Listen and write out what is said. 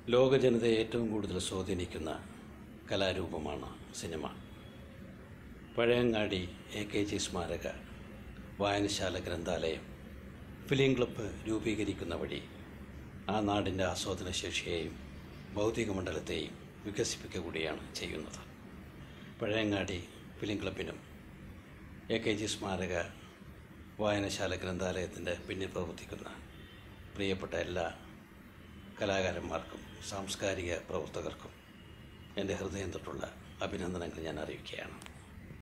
ലോക ജനതയെ ഏറ്റവും കൂടുതൽ സ്വാധീനിക്കുന്ന കലാരൂപമാണ് cinema Pazhayangadi A K G സ്മാരക വായനശാല ഗ്രന്ഥാലയം ഫിലിം ക്ലബ്ബ് രൂപീകരിക്കുന്ന വഴി ആ നാടിൻ്റെ ആസ്വാദന ശേഷിയെയും ഭൗതിക മണ്ഡലത്തെയും വികസിപ്പിക്കുക കൂടിയാണ് ചെയ്യുന്നത് പഴയങ്ങാടി ഫിലിം ക്ലബിനും എ കെ ജി സ്മാരക വായനശാല ഗ്രന്ഥാലയത്തിൻ്റെ പിന്നിൽ പ്രവർത്തിക്കുന്ന പ്രിയപ്പെട്ട എല്ലാ കലാകാരന്മാർക്കും സാംസ്കാരിക പ്രവർത്തകർക്കും എൻ്റെ ഹൃദയം തൊട്ടുള്ള അഭിനന്ദനങ്ങൾ ഞാൻ അറിയിക്കുകയാണ്